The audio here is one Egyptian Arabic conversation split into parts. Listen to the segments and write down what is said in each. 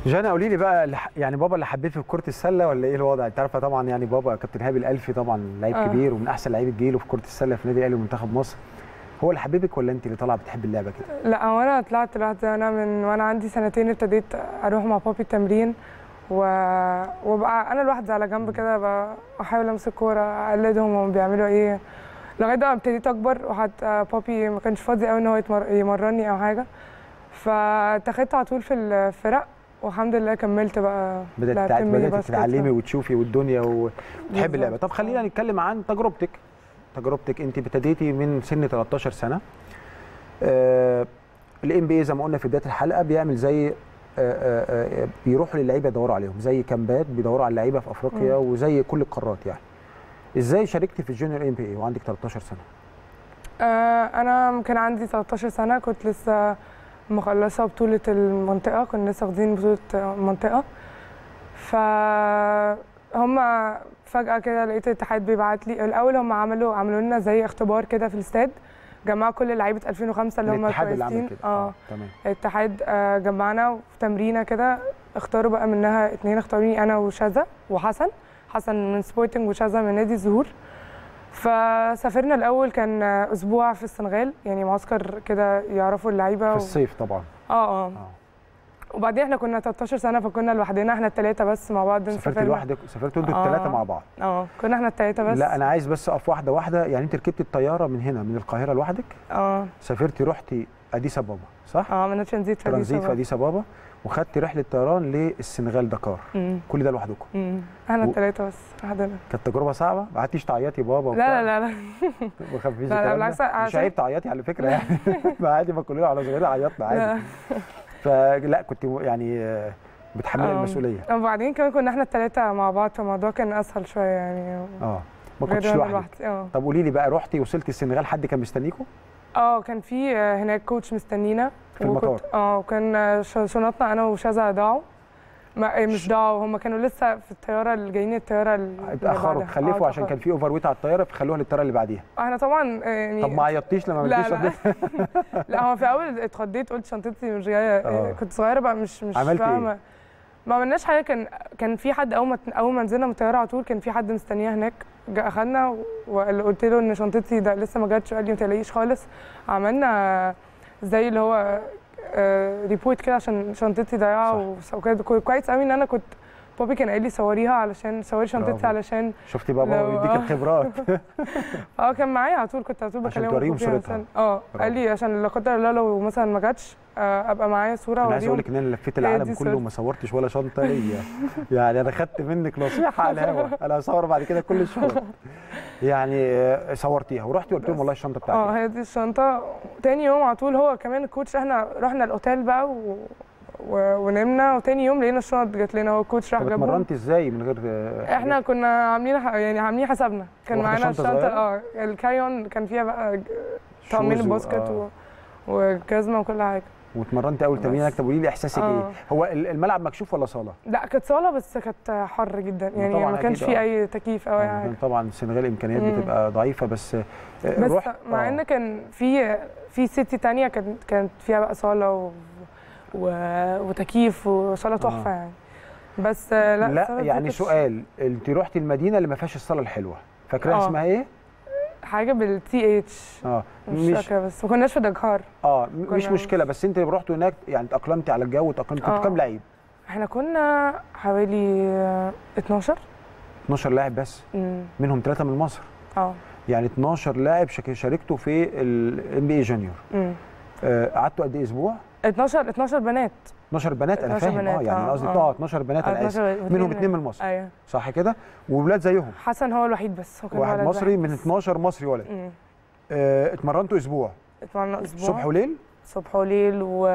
جانا قولي لي بقى اللي ح- يعني بابا اللي حبيت في كره السله ولا ايه الوضع انت عارفه طبعا يعني بابا كابتن هابي الالفي طبعا لعيب آه. كبير ومن احسن لعيبه جيله في كره السله في النادي الاهلي ومنتخب مصر هو اللي حبيبك ولا انت اللي طالعه بتحب اللعبه كده لا هو انا طلعت لوحدي انا من وانا عندي سنتين ابتديت اروح مع بابي التمرين و... وابقى انا لوحدي على جنب كده بقى احاول امسك كوره اقلدهم هم بيعملوا ايه لغايه بقى ابتديت اكبر وحتى بابي ما كانش فاضي قوي ان هو يتمر... يمرني او حاجه فاتخذت على طول في الفرق والحمد لله كملت بقى بدات لعبت تتع- ميني بدات باسكت. تتعلمي وتشوفي والدنيا وتحب بالظبط. اللعبه طب خلينا نتكلم عن تجربتك تجربتك انت ابتديتي من سن 13 سنه الام بي اي زي ما قلنا في بدايه الحلقه بيعمل زي آه، آه، آه، بيروحوا للعيبه يدوروا عليهم زي كامبات بيدوروا على اللعيبه في افريقيا وزي كل القارات يعني ازاي شاركتي في الجونيور ام بي اي وعندك 13 سنه آه، انا كان عندي 13 سنه كنت لسه مخلصه بطوله المنطقه كنا لسه واخدين بطوله المنطقه ف هم فجاه كده لقيت الاتحاد بيبعت لي الاول هم عملوا عملوا لنا زي اختبار كده في الاستاد جمعوا كل لعيبه 2005 اللي هم الاتحاد اللي عمل كويسين كده اه تمام الاتحاد آه، جمعنا في تمرينه كده اختاروا بقى منها اتنين اختاروني انا وشذا وحسن حسن من سبورتنج وشذا من نادي الزهور فسافرنا الاول كان آه، اسبوع في السنغال يعني معسكر كده يعرفوا اللعيبه في و... الصيف طبعا اه اه اه وبعدين احنا كنا 13 سنه فكنا لوحدنا احنا الثلاثه بس مع بعض سافرتي سافرنا. لوحدك سافرتوا انتوا آه. الثلاثه مع بعض اه كنا احنا الثلاثه بس لا انا عايز بس اقف واحده واحده يعني انت ركبتي الطياره من هنا من القاهره لوحدك اه سافرتي رحتي اديس ابابا صح اه من ترانزيت في ترانزيت في أبابا. اديس ابابا وخدتي رحله طيران للسنغال دكار أمم، كل ده لوحدكم أمم. احنا و- الثلاثه بس لوحدنا كانت تجربه صعبه ما قعدتيش تعيطي بابا لا لا لا لا ما خفتيش لا، لا، الكلام ده؟ بالعكس، مش عشان- عيب تعيطي على فكره يعني ما عادي ما كلنا على صغيرين عيطنا عادي لا. فلا كنت يعني آه، بتحملي آه. المسؤوليه وبعدين كمان كنا احنا الثلاثه مع بعض فالموضوع كان اسهل شويه يعني اه ما غير كنتش وأنا لوحدك لوحدي اه طب قولي لي بقى رحتي وصلتي السنغال حد كان مستنيكوا اه كان في آه، هناك كوتش مستنينا في المطار. وكنت اه وكان آه، ش- شنطنا انا وشذا ضاعوا ما آه، مش ضاعوا هم كانوا لسه في الطياره اللي جايين الطياره اللي اتاخروا بعدها. تخلفوا آه، عشان كان اتأخروا. في اوفر ويت على الطياره فخلوها للطياره اللي بعديها احنا طبعا آه، يعني طب ما عيطتيش لما ما لا عملتيش لا شنطتك؟ لا هو في اول اتخضيت قلت شنطتي مش جايه آه. كنت صغيره بقى مش مش عملتي إيه؟ فاهمه ما عملناش حاجه كان كان في حد اول ما اول ما نزلنا من الطياره على طول كان في حد مستنياه هناك جا اخدنا وقلت له ان شنطتي ده لسه ما جاتش قال لي ما تقلقيش خالص عملنا زي اللي هو ريبورت كده عشان شنطتي ضايعه وس- وكده كو- كويس قوي ان انا كنت بابي كان قال لي صوريها علشان صوري شنطتي برافو. علشان شفتي بابا لو- بيديك آه. الخبرات اه كان معايا على طول كنت على طول عشان بكلمه توريهم بابي صورتها. عشان- اه برافو. قال لي عشان لا قدر الله لو مثلا ما جاتش آه، ابقى معايا صوره انا عايز اقول اوريهم لك ان انا لفيت هي العالم دي كله صورتي. وما صورتش ولا شنطه ليا يعني انا خدت منك نصيحه على الهوا انا هصور بعد كده كل الشغل يعني آه، صورتيها ورحتي قلت لهم والله الشنطه اه بتاعتي هي دي الشنطه تاني يوم على طول هو كمان الكوتش احنا رحنا الاوتيل بقى و... و... ونمنا وتاني يوم لقينا الشنط جات لنا هو الكوتش راح طب جابهم اتمرنتي ازاي من غير آه، احنا كنا عاملين ح- يعني عاملين حسابنا كان واخدة معانا شنطة الشنطه صغيرة؟ اه الكاري اون كان فيها بقى طقمين شوز و- الباسكت آه. و... وجزمه وكل حاجه واتمرنتي اول تمرين بس. طب قولي لي احساسك ايه آه. هو ال- الملعب مكشوف ولا صاله لا كانت صاله بس كانت حر جدا يعني طبعاً ما كانش أكيد، في آه. اي تكييف او اي آه، حاجه طبعا السنغال امكانيات مم. بتبقى ضعيفه بس آه، بس رحت مع آه. ان كان في في سيتي تانية كانت كانت فيها بقى صاله و... و... وتكييف وصاله تحفه يعني بس آه، لا لا الصالة دي يعني كانت سؤال انت رحتي المدينه اللي ما فيهاش الصاله الحلوه فاكراها آه. اسمها ايه حاجه بالتي اتش اه مش مش فاكره بس ما كناش في دكار اه م- مش كنا- مشكله بس انت لما رحتوا هناك يعني اتاقلمتي على الجو وتاقلمتي كنتوا آه. كام لعيب احنا كنا حوالي آه، 12 12 لاعب بس مم. منهم ثلاثه من مصر اه يعني 12 لاعب شك- شاركتوا في الام بي اي جونيور مم. آه، قعدتوا قد ايه اسبوع 12 12 بنات 12 بنات انا 12 فاهم اه بنات، يعني أنا آه، قصدي آه. اه 12 بنات آه، انا اسف 12 منهم اثنين من مصر ايوه صح كده وولاد زيهم حسن هو الوحيد بس هو كان واحد ولد مصري من بس. 12 مصري ولد مم. آه، اتمرنتوا اسبوع اتمرنا اسبوع صبح وليل صبح وليل و...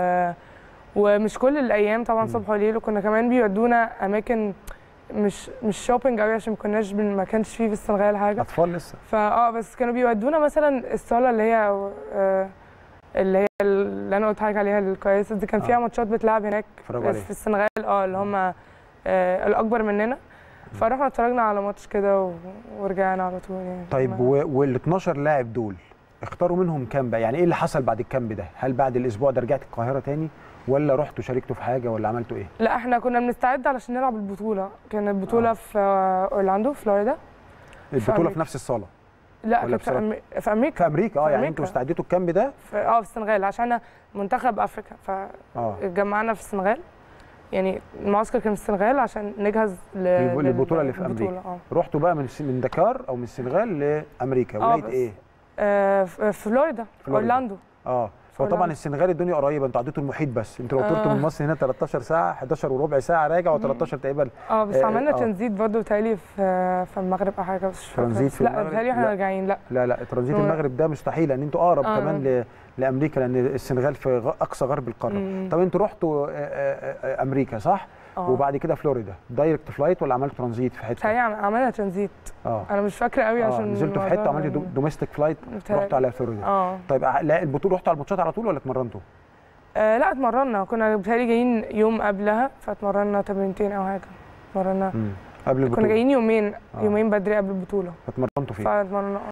ومش كل الايام طبعا مم. صبح وليل وكنا كمان بيودونا اماكن مش مش شوبينج قوي عشان ما كناش بن... ما كانش فيه في السنغال حاجه اطفال لسه فاه بس كانوا بيودونا مثلا الصاله اللي هي آه، اللي هي اللي انا قلت لك عليها الكويسه دي كان فيها آه. ماتشات بتلعب هناك اتفرجوا عليها في السنغال اه اللي هم آه الاكبر مننا فرحنا اتفرجنا على ماتش كده و... ورجعنا على طول يعني طيب ما- وال 12 لاعب دول اختاروا منهم كام بقى يعني ايه اللي حصل بعد الكامب ده هل بعد الاسبوع ده رجعت القاهره تاني ولا رحتوا شاركتوا في حاجه ولا عملتوا ايه لا احنا كنا بنستعد علشان نلعب البطوله كانت بطوله آه. في آه، اورلاندو فلوريدا البطوله أمريكا. في نفس الصاله لا ولا كانت في في, أمي... في امريكا في امريكا اه في يعني أمريكا. انتوا استعديتوا الكامب ده في اه في السنغال عشان أنا منتخب افريقيا اه فاتجمعنا في السنغال يعني المعسكر كان في السنغال عشان نجهز ل... للب- لل- للبطولة اللي في للبطولة، أمريكا. اه رحتوا بقى من الس- من دكار او من السنغال لامريكا آه، ولايه بس. ايه آه، في في فلوريدا فلوريدا. اورلاندو اه في هو طبعا أورلاندو. السنغال الدنيا قريبه انتوا عديتوا المحيط بس انتوا لو طرتوا آه. من مصر هنا 13 ساعه 11 وربع ساعه راجع و13 تقريبا اه بس آه، عملنا آه. ترانزيت برضه بتهيألي في في المغرب او حاجه بس مش فاكرة. ترانزيت في لا المغرب؟ بتهيألي احنا لا. راجعين لا لا لا ترانزيت هو- المغرب ده مستحيل لان انتوا اقرب آه. كمان ل... لامريكا لان السنغال في غ- اقصى غرب القاره مم. طب انتوا رحتوا آه، آه، آه، امريكا صح اه وبعد كده فلوريدا دايركت فلايت ولا عملتوا ترانزيت في حته بتهيألي عم- عملنا ترانزيت اه انا مش فاكره قوي اه عشان نزلتوا في حته الموضوع عملتوا يعني- دوميستيك فلايت بتهيألي. رحتوا على فلوريدا اه طيب ع- لا البطوله رحتوا على الماتشات على طول ولا اتمرنتوا؟ آه، لا اتمرنا كنا بتهيألي جايين يوم قبلها فاتمرنا تمرينتين او حاجه اتمرنا مم. قبل كنا البطوله جايين يومين آه. يومين بدري قبل البطوله اتمرنتوا فيه فاتمرنا